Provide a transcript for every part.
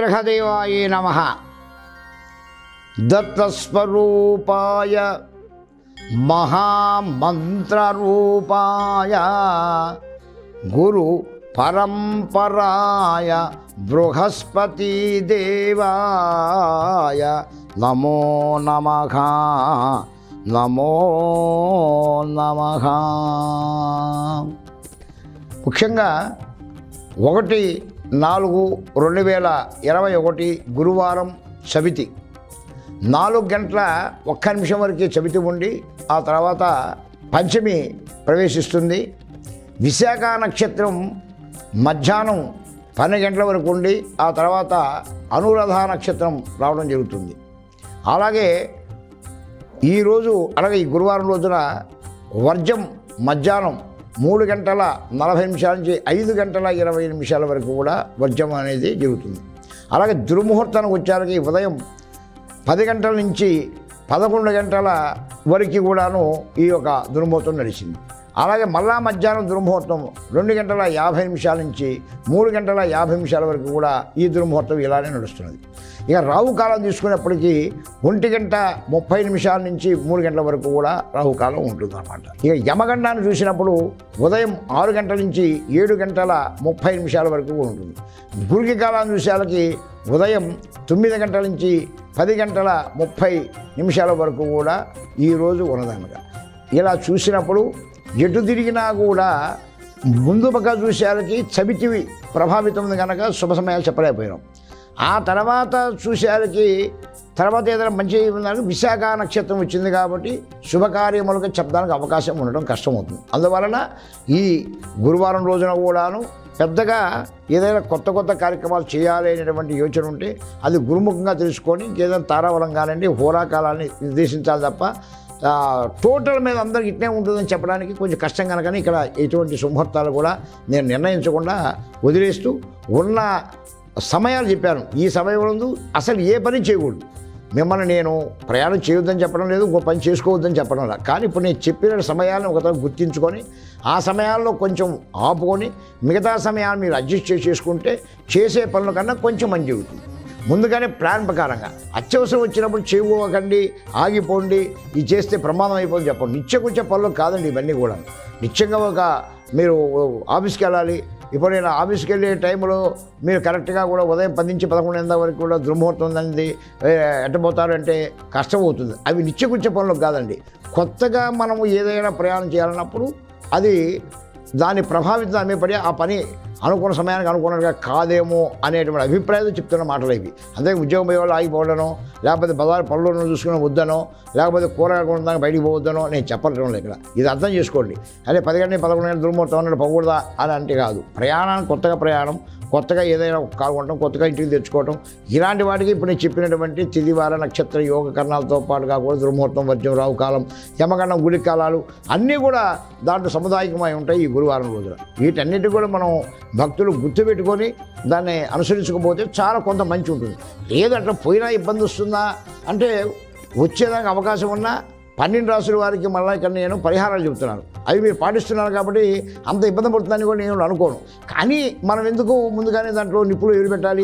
గ్రహదేవాయ నమ దత్తస్వరూపాయ మహామంత్రరూపాయ గురు పరంపరాయ బృహస్పతి దేవాయ నమో నమ నమో నమ ముఖ్యంగా ఒకటి నాలుగు రెండు వేల ఇరవై ఒకటి గురువారం చవితి నాలుగు గంటల ఒక్క నిమిషం వరకు చవితి ఉండి ఆ తర్వాత పంచమి ప్రవేశిస్తుంది విశాఖ నక్షత్రం మధ్యాహ్నం పన్నెండు గంటల వరకు ఉండి ఆ తర్వాత అనురాధ నక్షత్రం రావడం జరుగుతుంది అలాగే ఈరోజు అలాగే ఈ గురువారం రోజున వర్జం మధ్యాహ్నం మూడు గంటల నలభై నిమిషాల నుంచి ఐదు గంటల ఇరవై నిమిషాల వరకు కూడా వర్జం అనేది జరుగుతుంది అలాగే దుర్ముహూర్తానికి వచ్చారికి ఉదయం పది గంటల నుంచి పదకొండు గంటల వరకు కూడాను ఈ యొక్క దుర్ముహూర్తం నడిచింది అలాగే మళ్ళా మధ్యాహ్నం దుర్ముహూర్తం రెండు గంటల యాభై నిమిషాల నుంచి మూడు గంటల యాభై నిమిషాల వరకు కూడా ఈ దుర్ముహూర్తం ఇలానే నడుస్తున్నది ఇక రాహు కాలం తీసుకునేప్పటికీ ఒంటి గంట ముప్పై నిమిషాల నుంచి మూడు గంటల వరకు కూడా రాహుకాలం ఉంటుంది అనమాట ఇక యమగండాన్ని చూసినప్పుడు ఉదయం ఆరు గంటల నుంచి ఏడు గంటల ముప్పై నిమిషాల వరకు కూడా ఉంటుంది గురికి కాలాన్ని చూసేళ్ళకి ఉదయం తొమ్మిది గంటల నుంచి పది గంటల ముప్పై నిమిషాల వరకు కూడా ఈరోజు ఉన్నదన్నమాట ఇలా చూసినప్పుడు ఎటు తిరిగినా కూడా ముందు పక్క చూసేళ్ళకి చవితివి ప్రభావితం ఉంది కనుక శుభ సమయాలు చెప్పలేకపోయినాం ఆ తర్వాత చూసేళ్ళకి తర్వాత ఏదైనా మంచి ఉందని విశాఖ నక్షత్రం వచ్చింది కాబట్టి శుభకార్యములకు చెప్పడానికి అవకాశం ఉండడం కష్టమవుతుంది అందువలన ఈ గురువారం రోజున కూడాను పెద్దగా ఏదైనా కొత్త కొత్త కార్యక్రమాలు చేయాలి అనేటువంటి యోచన ఉంటే అది గురుముఖంగా తెలుసుకొని ఇంకేదైనా తారావరం కానివ్వండి హోరాకాలాన్ని నిర్దేశించాలి తప్ప ఆ, టోటల్ మీద అందరికి ఇట్నే ఉంటుందని చెప్పడానికి కొంచెం కష్టం కనుకని ఇక్కడ ఎటువంటి సుముహూర్తాలు కూడా నేను నిర్ణయించకుండా వదిలేస్తూ ఉన్న సమయాలు చెప్పాను ఈ సమయంలో అసలు ఏ పని చేయకూడదు మిమ్మల్ని నేను ప్రయాణం చేయొద్దని చెప్పడం లేదు ఇంకో పని చేసుకోవద్దని చెప్పడం లేదు కానీ ఇప్పుడు నేను చెప్పిన సమయాలను ఒకసారి గుర్తించుకొని ఆ సమయాల్లో కొంచెం ఆపుకొని మిగతా సమయాన్ని మీరు అడ్జస్ట్ చేసి చేసుకుంటే చేసే పనుల కన్నా కొంచెం మంచి అవుతుంది ముందుగానే ప్లాన్ ప్రకారంగా అత్యవసరం వచ్చినప్పుడు చేయకండి ఆగిపోండి ఇది చేస్తే ప్రమాదం అయిపోతుంది చెప్పండి నిత్యకృత్య పనులు కాదండి ఇవన్నీ కూడా నిత్యంగా ఒక మీరు ఆఫీస్కి వెళ్ళాలి ఇప్పుడు నేను ఆఫీస్కి వెళ్ళే టైంలో మీరు కరెక్ట్గా కూడా ఉదయం పది నుంచి పదకొండు ఎంత వరకు కూడా దుర్ముహూర్తం ఉందండి ఏ, ఎట్టబోతారంటే కష్టం అవుతుంది అవి నిత్యకృత్య పనులు కాదండి కొత్తగా మనము ఏదైనా ప్రయాణం చేయాలన్నప్పుడు అది దాని ప్రభావితం దాని మీద పడి ఆ పని అనుకున్న సమయానికి అనుకున్నట్టుగా కాదేమో అనేటువంటి అభిప్రాయాలు చెప్తున్న మాటలు ఇవి అంతే ఉద్యోగం పోయే వాళ్ళు ఆగిపోవడనో లేకపోతే బజారు పనులను చూసుకుని వద్దనో లేకపోతే కూరగాయలు కొనడానికి బయటికి పోవద్దనో నేను చెప్పడం లేదు ఇక్కడ ఇది అర్థం చేసుకోండి అదే పది గంటల పదకొండు గంటల దుర్ముహూర్తం అన్నట్టు పోకూడదా అని అంటే కాదు ప్రయాణానికి కొత్తగా ప్రయాణం కొత్తగా ఏదైనా ఒక కారు కొనడం కొత్తగా ఇంటికి తెచ్చుకోవడం ఇలాంటి వాటికి ఇప్పుడు నేను చెప్పినటువంటి తిదివార నక్షత్ర యోగ కర్ణాలతో పాటుగా కూడా దుర్ముహూర్తం వర్జం రావు కాలం యమగండం గుడి కాలాలు అన్నీ కూడా దాంట్లో సముదాయకమై ఉంటాయి ఈ గురువారం రోజున వీటన్నిటి కూడా మనం భక్తులు గుర్తుపెట్టుకొని దాన్ని అనుసరించకపోతే చాలా కొంత మంచి ఉంటుంది లేదంటే పోయినా ఇబ్బంది వస్తుందా అంటే వచ్చేదానికి అవకాశం ఉన్నా పన్నెండు రాసుల వారికి మళ్ళీ ఇక్కడ నేను పరిహారాలు చెబుతున్నాను అవి మీరు పాటిస్తున్నారు కాబట్టి అంత ఇబ్బంది పడుతుందని కూడా నేను అనుకోను కానీ మనం ఎందుకు ముందుగానే దాంట్లో నిప్పులు ఎదురు పెట్టాలి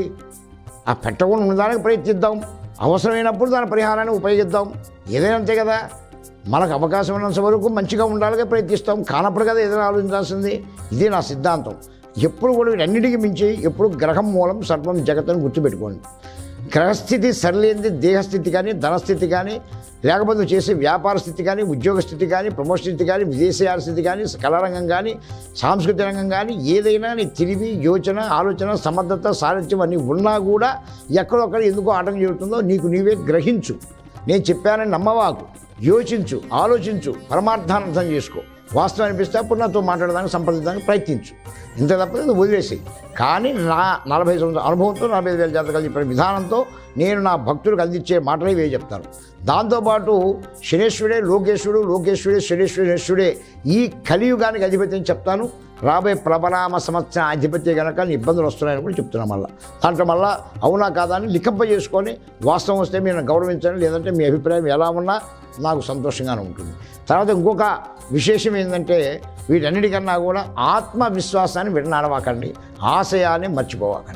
ఆ పెట్టకుండా ఉండడానికి ప్రయత్నిద్దాం అవసరమైనప్పుడు దాని పరిహారాన్ని ఉపయోగిద్దాం ఏదైనా అంతే కదా మనకు అవకాశం ఉన్నంత వరకు మంచిగా ఉండాలిగా ప్రయత్నిస్తాం కానప్పుడు కదా ఏదైనా ఆలోచించాల్సింది ఇది నా సిద్ధాంతం ఎప్పుడు కూడా వీటన్నిటికీ మించి ఎప్పుడు గ్రహం మూలం సర్వం జగత్తును గుర్తుపెట్టుకోండి గ్రహస్థితి సరిలేనిది దేహస్థితి కానీ ధనస్థితి కానీ లేకపోతే నువ్వు చేసే వ్యాపార స్థితి కానీ ఉద్యోగ స్థితి కానీ ప్రమోషన్ స్థితి కానీ విదేశీయాల స్థితి కానీ కళారంగం కానీ సాంస్కృతిక రంగం కానీ ఏదైనా నీ తెలివి యోచన ఆలోచన సమర్థత సారథ్యం అన్నీ ఉన్నా కూడా ఎక్కడొక్కడ ఎందుకో ఆటంకం జరుగుతుందో నీకు నీవే గ్రహించు నేను చెప్పానని నమ్మవాకు యోచించు ఆలోచించు పరమార్థాన్ని అర్థం చేసుకో వాస్తవం అనిపిస్తే అప్పుడు నాతో మాట్లాడడానికి సంప్రదించడానికి ప్రయత్నించు ఇంత తప్పదు వదిలేసి కానీ నా నలభై సంవత్సరాల అనుభవంతో నలభై ఐదు వేల జాతకాలు చెప్పిన విధానంతో నేను నా భక్తులకు అందించే మాటలే ఇవే చెప్తాను దాంతోపాటు శనేశ్వరుడే లోకేశ్వరుడు లోకేశ్వరుడే శనేశ్వరుడే ఈ కలియుగానికి అధిపతి అని చెప్తాను రాబోయే ప్రబలామ సంవత్సరం అధిపతి కనుక నీ ఇబ్బందులు వస్తున్నాయని కూడా చెప్తున్నాం మళ్ళీ దాంట్లో మళ్ళీ అవునా కాదా అని లిఖంప చేసుకొని వాస్తవం వస్తే మీరు గౌరవించండి లేదంటే మీ అభిప్రాయం ఎలా ఉన్నా నాకు సంతోషంగానే ఉంటుంది తర్వాత ఇంకొక విశేషం ఏంటంటే వీటన్నిటికన్నా కూడా ఆత్మవిశ్వాసాన్ని విడనాడవాకండి ఆశయాన్ని మర్చిపోవాకండి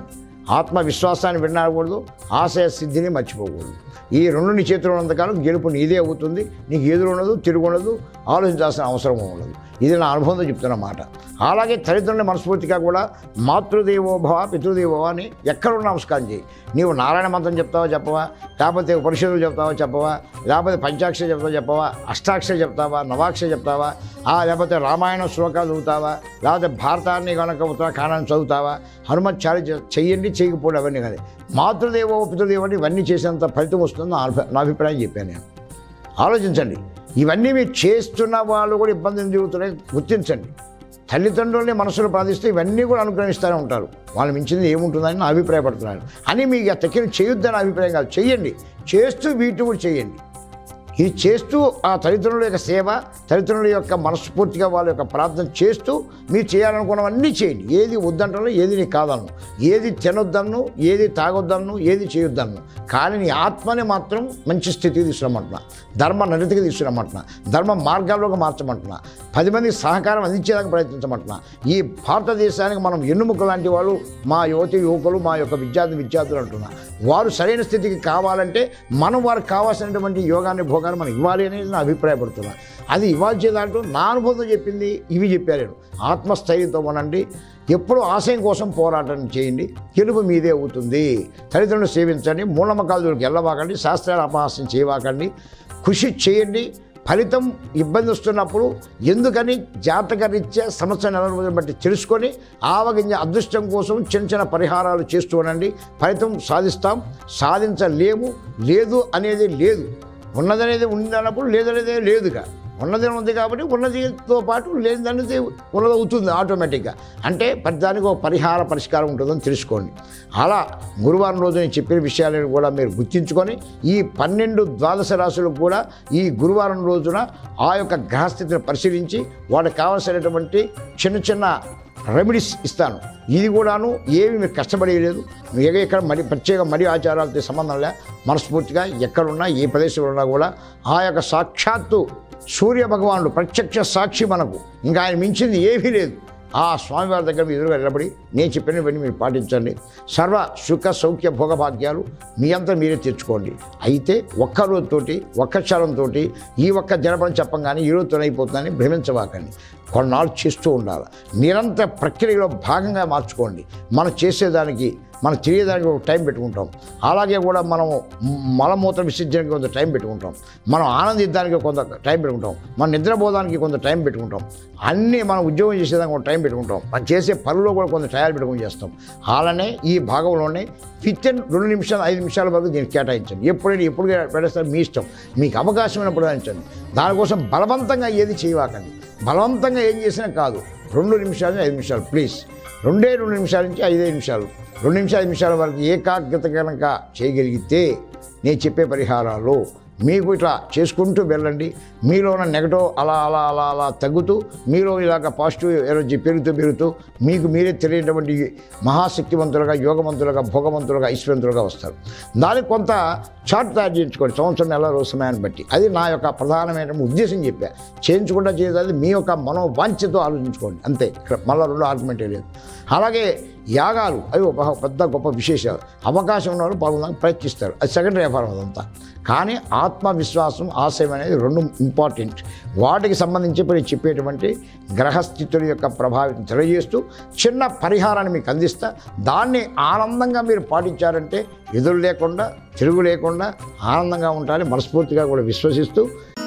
ఆత్మవిశ్వాసాన్ని వినకూడదు ఆశయ సిద్ధిని మర్చిపోకూడదు ఈ రెండు నీ చేతిలో ఉన్నంతకాలం గెలుపు నీదే అవుతుంది నీకు ఎదురు ఉండదు తిరుగు ఉండదు ఆలోచించాల్సిన అవసరం ఉండదు ఇది నా అనుభవంతో చెప్తున్న మాట అలాగే తల్లిదండ్రుల మనస్ఫూర్తిగా కూడా మాతృదేవోభవ పితృదేవోభవ అని ఎక్కడ ఉన్న నమస్కారం చేయి నీవు నారాయణ మంత్రం చెప్తావా చెప్పవా లేకపోతే పరిషత్తులు చెప్తావా చెప్పవా లేకపోతే పంచాక్షర చెప్తావా చెప్పవా అష్టాక్షర చెప్తావా నవాక్షర చెప్తావా ఆ లేకపోతే రామాయణ శ్లోకాలు చదువుతావా లేకపోతే భారతాన్ని కనుక ఉత్తరాఖండాన్ని చదువుతావా హనుమత్ చాలి చెయ్యండి చేయకపోవడం అవన్నీ కాదు మాతృదేవో పితృదేవో అని ఇవన్నీ చేసేంత ఫలితం వస్తుంది నా అభి- నా అభిప్రాయం చెప్పాను నేను ఆలోచించండి ఇవన్నీ మీరు చేస్తున్న వాళ్ళు కూడా ఇబ్బందులు జరుగుతున్నాయి గుర్తించండి తల్లిదండ్రుల్ని మనసులో ప్రార్థిస్తే ఇవన్నీ కూడా అనుగ్రహిస్తూనే ఉంటారు వాళ్ళు మించింది ఏముంటుందని నా అభిప్రాయపడుతున్నాను అని మీకు తక్కిన చేయొద్దని అభిప్రాయం కాదు చేయండి చేస్తూ వీటి కూడా చేయండి ఇది చేస్తూ ఆ తల్లిదండ్రుల యొక్క సేవ తల్లిదండ్రుల యొక్క మనస్ఫూర్తిగా వాళ్ళ యొక్క ప్రార్థన చేస్తూ మీరు చేయాలనుకున్నవన్నీ చేయండి ఏది వద్దంటాను ఏది నీకు కాదన్ను ఏది తినొద్దన్ను ఏది తాగొద్దన్ను ఏది చేయొద్దన్ను కానీ నీ ఆత్మని మాత్రం మంచి స్థితికి తీసుకురమ్మంటున్నా ధర్మ నడితికి తీసుకురమ్మంటున్నా ధర్మ మార్గాల్లోకి మార్చమంటున్నా పది మందికి సహకారం అందించేదానికి ప్రయత్నించమంటున్నా ఈ భారతదేశానికి మనం ఎన్నుముక లాంటి వాళ్ళు మా యువతి యువకులు మా యొక్క విద్యార్థి విద్యార్థులు అంటున్నా వారు సరైన స్థితికి కావాలంటే మనం వారికి కావాల్సినటువంటి యోగాన్ని భోగాన్ని మనం ఇవ్వాలి అనేది నా అభిప్రాయపడుతున్నా అది ఇవ్వాల్సే దాంట్లో నా అనుభవంతో చెప్పింది ఇవి చెప్పారు నేను ఆత్మస్థైర్యంతో ఉండండి ఎప్పుడూ ఆశయం కోసం పోరాటం చేయండి గెలుపు మీదే అవుతుంది తల్లిదండ్రులు సేవించండి మూఢనమ్మకాల జోలికి వెళ్ళవాకండి శాస్త్రాల అపహాస్యం చేయవాకండి కృషి చేయండి ఫలితం ఇబ్బంది వస్తున్నప్పుడు ఎందుకని జాతక రీత్యా సంవత్సరం నెల రోజులు బట్టి తెలుసుకొని ఆవగింజ అదృష్టం కోసం చిన్న చిన్న పరిహారాలు చేస్తూ ఉండండి ఫలితం సాధిస్తాం సాధించలేము లేదు అనేది లేదు ఉన్నదనేది ఉందన్నప్పుడు లేదనేది లేదుగా ఉన్నది ఉంది కాబట్టి ఉన్నదితో పాటు లేనిదనేది ఉన్నది అవుతుంది ఆటోమేటిక్గా అంటే ప్రతిదానికి ఒక పరిహార పరిష్కారం ఉంటుందని తెలుసుకోండి అలా గురువారం రోజు నేను చెప్పిన విషయాలను కూడా మీరు గుర్తించుకొని ఈ పన్నెండు ద్వాదశ రాశులకు కూడా ఈ గురువారం రోజున ఆ యొక్క గ్రహస్థితిని పరిశీలించి వాటికి కావలసినటువంటి చిన్న చిన్న రెమెడీస్ ఇస్తాను ఇది కూడాను ఏమి మీరు కష్టపడేయలేదు మీకు ఇక్కడ మరి ప్రత్యేక మరి ఆచారాలతో సంబంధం లే మనస్ఫూర్తిగా ఎక్కడున్నా ఏ ప్రదేశంలో ఉన్నా కూడా ఆ యొక్క సాక్షాత్తు సూర్య భగవానుడు ప్రత్యక్ష సాక్షి మనకు ఇంకా ఆయన మించింది ఏమీ లేదు ఆ స్వామివారి దగ్గర మీరు ఎదురుగా నిలబడి నేను చెప్పినవన్నీ మీరు పాటించండి సర్వ సుఖ సౌఖ్య భోగభాగ్యాలు మీ అంతా మీరే తెచ్చుకోండి అయితే ఒక్క రోజుతోటి ఒక్క క్షణంతో ఈ ఒక్క జనపడం చెప్పంగానే ఈ రోజుతో అయిపోతుందని భ్రమించవాకండి కొన్నాళ్ళు చేస్తూ ఉండాలి నిరంతర ప్రక్రియలో భాగంగా మార్చుకోండి మనం చేసేదానికి మనం తిరిగేదానికి ఒక టైం పెట్టుకుంటాం అలాగే కూడా మనం మలమూత్ర విసర్జనకి కొంత టైం పెట్టుకుంటాం మనం ఆనందించడానికి కొంత టైం పెట్టుకుంటాం మనం నిద్రపోవడానికి కొంత టైం పెట్టుకుంటాం అన్నీ మనం ఉద్యోగం చేసేదానికి ఒక టైం పెట్టుకుంటాం మనం చేసే పనుల్లో కూడా కొంత టైం పెట్టుకుని చేస్తాం అలానే ఈ భాగంలోనే విత్ ఇన్ రెండు నిమిషాలు ఐదు నిమిషాల వరకు దీన్ని కేటాయించండి ఎప్పుడైనా ఎప్పుడు పెడతారు మీ ఇష్టం మీకు అవకాశం ఉన్నప్పుడు పెంచండి దానికోసం బలవంతంగా ఏది చేయవాకండి బలవంతంగా ఏం చేసినా కాదు రెండు నిమిషాలు ఐదు నిమిషాలు ప్లీజ్ రెండే రెండు నిమిషాల నుంచి ఐదే నిమిషాలు రెండు నిమిషాలు ఐదు నిమిషాల వరకు ఏకాగ్రత కనుక చేయగలిగితే నేను చెప్పే పరిహారాలు మీకు ఇట్లా చేసుకుంటూ వెళ్ళండి మీలో ఉన్న నెగటివ్ అలా అలా అలా అలా తగ్గుతూ మీలో ఇలాగ పాజిటివ్ ఎనర్జీ పెరుగుతూ పెరుగుతూ మీకు మీరే తెలియనటువంటి మహాశక్తివంతులుగా యోగవంతులుగా భోగవంతులుగా ఐశ్వర్యంతులుగా వస్తారు దానికి కొంత చార్ట్ తయారు చేయించుకోండి సంవత్సరం నెల రోజు సమయాన్ని బట్టి అది నా యొక్క ప్రధానమైన ఉద్దేశం చెప్పా చేయించకుండా చేసేది మీ యొక్క మనోవాంఛతో ఆలోచించుకోండి అంతే ఇక్కడ మళ్ళీ రెండో ఆర్గ్యుమెంటే లేదు అలాగే యాగాలు అవి ఒక పెద్ద గొప్ప విశేషాలు అవకాశం ఉన్నవారు పాల్గొనడానికి ప్రయత్నిస్తారు అది సెకండరీ వ్యాపారం అదంతా కానీ ఆత్మవిశ్వాసం ఆశయం అనేది రెండు ఇంపార్టెంట్ వాటికి సంబంధించి ఇప్పుడు నేను చెప్పేటువంటి గ్రహస్థితుల యొక్క ప్రభావితం తెలియజేస్తూ చిన్న పరిహారాన్ని మీకు అందిస్తా దాన్ని ఆనందంగా మీరు పాటించారంటే ఎదురు లేకుండా తిరుగు లేకుండా ఆనందంగా ఉంటారని మనస్ఫూర్తిగా కూడా విశ్వసిస్తూ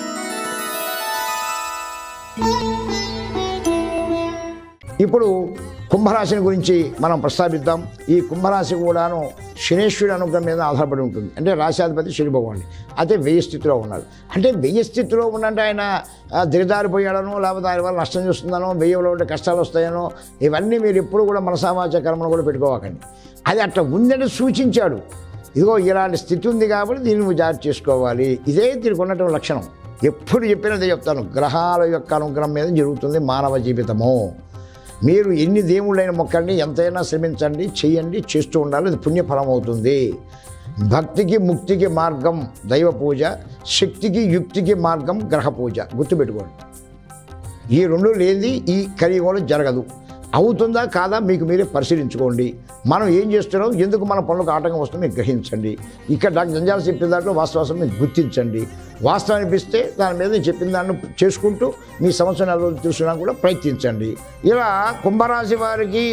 ఇప్పుడు కుంభరాశిని గురించి మనం ప్రస్తావిద్దాం ఈ కుంభరాశి కూడాను శనేశ్వరుడి అనుగ్రహం మీద ఆధారపడి ఉంటుంది అంటే రాశాధిపతి శని భగవానుడు అయితే వెయ్యి స్థితిలో ఉన్నాడు అంటే వెయ్యి స్థితిలో ఉన్నంటే ఆయన ఆ, దిగజారిపోయాడనో లేకపోతే ఆయన వల్ల నష్టం చూస్తుందనో వెయ్యిలో ఉంటే కష్టాలు వస్తాయనో ఇవన్నీ మీరు ఎప్పుడు కూడా మనసామాచ కర్మను కూడా పెట్టుకోవాకండి అది అట్లా ఉందని సూచించాడు ఇదిగో ఇలాంటి స్థితి ఉంది కాబట్టి దీన్ని నువ్వు జాగ్రత్త చేసుకోవాలి ఇదే దీనికి ఉన్నటువంటి లక్షణం ఎప్పుడు చెప్పినదే చెప్తాను గ్రహాల యొక్క అనుగ్రహం మీద జరుగుతుంది మానవ జీవితము మీరు ఎన్ని దేవుళ్ళైన మొక్కండి ఎంతైనా శ్రమించండి చేయండి చేస్తూ ఉండాలి అది పుణ్యఫలం అవుతుంది భక్తికి ముక్తికి మార్గం దైవ పూజ శక్తికి యుక్తికి మార్గం గ్రహ పూజ గుర్తుపెట్టుకోండి ఈ రెండు లేనిది ఈ కలియుగంలో జరగదు అవుతుందా కాదా మీకు మీరే పరిశీలించుకోండి మనం ఏం చేస్తున్నాం ఎందుకు మన పనులకు ఆటంకం వస్తుందో మీరు గ్రహించండి ఇక్కడ డాక్టర్ జంజాల చెప్పిన దాంట్లో వాస్తవాసం మీరు గుర్తించండి వాస్తవం అనిపిస్తే దాని మీద నేను చెప్పిన దాన్ని చేసుకుంటూ మీ సమస్య నెల రోజులు తెలుసుకోవడానికి కూడా ప్రయత్నించండి ఇలా కుంభరాశి వారికి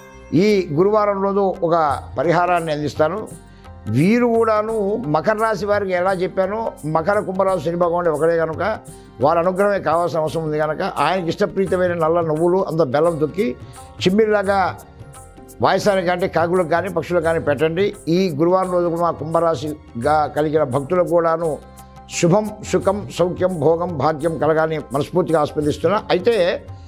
ఈ గురువారం రోజు ఒక పరిహారాన్ని అందిస్తాను వీరు కూడాను మకర రాశి వారికి ఎలా చెప్పానో మకర కుంభరాశి శని భగవానుడు ఒకడే కనుక వారి అనుగ్రహమే కావాల్సిన అవసరం ఉంది కనుక ఆయనకి ఇష్టప్రీతమైన నల్ల నువ్వులు అంత బెల్లం తొక్కి చిమ్మిరిలాగా వాయసానికి అంటే కాకులకు కానీ పక్షులకు కానీ పెట్టండి ఈ గురువారం రోజు కూడా మా కుంభరాశిగా కలిగిన భక్తులకు కూడాను శుభం సుఖం సౌఖ్యం భోగం భాగ్యం కలగాని మనస్ఫూర్తిగా ఆస్వాదిస్తున్నా అయితే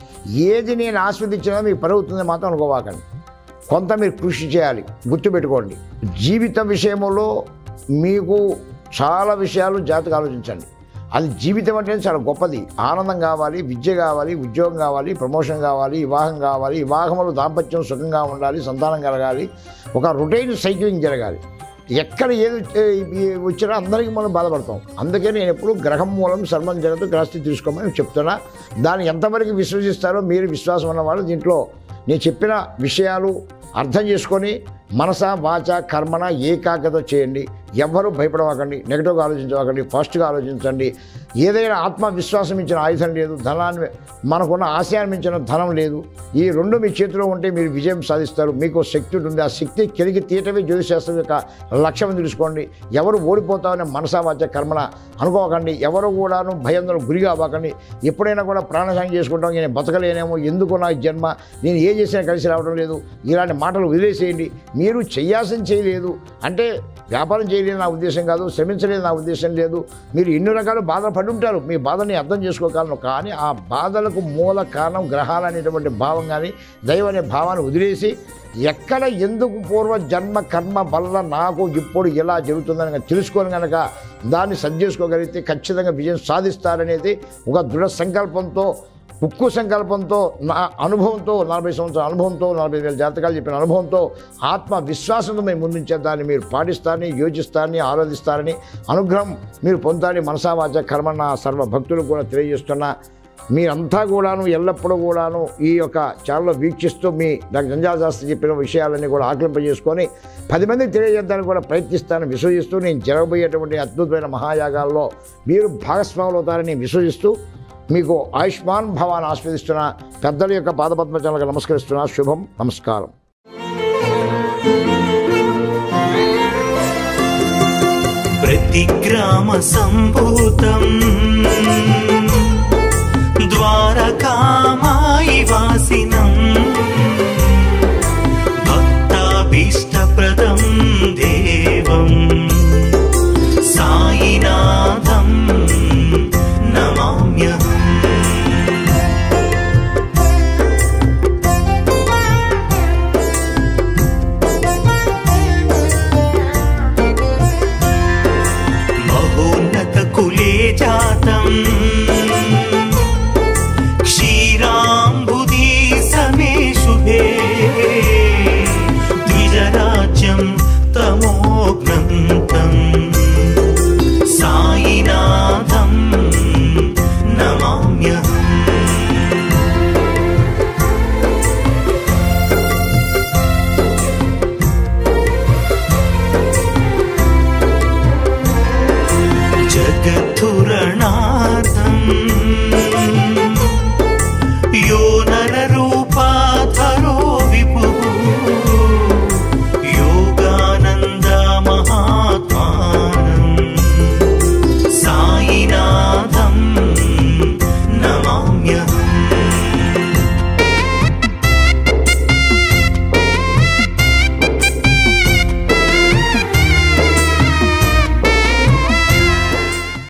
ఏది నేను ఆస్వాదించినా మీకు పరుగుతుంది మాత్రం అనుకోవాకండి కొంత మీరు కృషి చేయాలి గుర్తుపెట్టుకోండి జీవిత విషయంలో మీకు చాలా విషయాలు జాతకు ఆలోచించండి అది జీవితం అంటే చాలా గొప్పది ఆనందం కావాలి విద్య కావాలి ఉద్యోగం కావాలి ప్రమోషన్ కావాలి వివాహం కావాలి వివాహంలో దాంపత్యం సుఖంగా ఉండాలి సంతానం కలగాలి ఒక రొటైన్ సైక్లింగ్ జరగాలి ఎక్కడ ఏది ఏ- వచ్చినా అందరికీ మనం బాధపడతాం అందుకే నేను ఎప్పుడు గ్రహం మూలం సర్వం జగత్తు గ్రహస్థితి తీసుకోమని చెప్తున్నా దాన్ని ఎంతవరకు విశ్వసిస్తారో మీరు విశ్వాసం ఉన్నవాళ్ళు దీంట్లో నేను చెప్పిన విషయాలు అర్థం చేసుకొని మనస వాచ కర్మన ఏకాగ్రత చేయండి ఎవ్వరూ భయపడవకండి నెగిటివ్గా ఆలోచించవకండి ఫాస్ట్గా ఆలోచించండి ఏదైనా ఆత్మవిశ్వాసం ఇచ్చిన ఆయుధం లేదు ధనాన్ని మనకున్న ఆశయాన్ని మించిన ధనం లేదు ఈ రెండు మీ చేతిలో ఉంటే మీరు విజయం సాధిస్తారు మీకు శక్తి ఉంటుంది ఆ శక్తి కెలిగి తీయటమే జ్యోతిశాస్త్రం యొక్క లక్ష్యం అని తెలుసుకోండి ఎవరు ఓడిపోతామని మనసా వాచ కర్మన అనుకోకండి ఎవరు కూడాను భయంతో గురిగా అవ్వకండి ఎప్పుడైనా కూడా ప్రాణసాయం చేసుకుంటాం నేను బతకలేనేమో ఎందుకు నా జన్మ నేను ఏ చేసినా కలిసి రావడం లేదు ఇలాంటి మాటలు వదిలేసేయండి మీరు చేయాల్సింది చేయలేదు అంటే వ్యాపారం చేయలేదు నా ఉద్దేశం కాదు శ్రమించలేదు నా ఉద్దేశం లేదు మీరు ఎన్ని రకాల బాధలు పడి ఉంటారు మీ బాధని అర్థం చేసుకోగలను కానీ ఆ బాధలకు మూల కారణం గ్రహాలు అనేటువంటి భావం కానీ దైవం అనే భావాన్ని వదిలేసి ఎక్కడ ఎందుకు పూర్వ జన్మ కర్మ వల్ల నాకు ఇప్పుడు ఎలా జరుగుతుందని కనుక తెలుసుకొని కనుక దాన్ని సరి చేసుకోగలిగితే ఖచ్చితంగా విజయం సాధిస్తారనేది ఒక దృఢ సంకల్పంతో ఉక్కు సంకల్పంతో నా అనుభవంతో నలభై సంవత్సరాల అనుభవంతో నలభై వేల జాతకాలు చెప్పిన అనుభవంతో ఆత్మ విశ్వాసంతో మేము ముందుంచే దాన్ని మీరు పాటిస్తారని యోచిస్తారని ఆరాధిస్తారని అనుగ్రహం మీరు పొందాలని మనసావాచ కర్మ నా సర్వ భక్తులకు కూడా తెలియజేస్తున్నా మీరంతా కూడాను ఎల్లప్పుడూ కూడాను ఈ యొక్క ఛానల్లో వీక్షిస్తూ మీ డాక్టర్ జంజాల శాస్త్రి చెప్పిన విషయాలన్నీ కూడా ఆకలింపజేసుకొని పది మందికి తెలియజేయడానికి కూడా ప్రయత్నిస్తానని విశ్వసిస్తూ నేను జరగబోయేటువంటి అద్భుతమైన మహాయాగాల్లో మీరు భాగస్వాములు అవుతారని విశ్వసిస్తూ మీకు ఆయుష్మాన్ భవాన్ని ఆస్వాదిస్తున్న పెద్దల యొక్క పాదపద్మచాలకు నమస్కరిస్తున్నా శుభం నమస్కారం ప్రతి గ్రామ సంభూతం ద్వారకామాయి వాసినం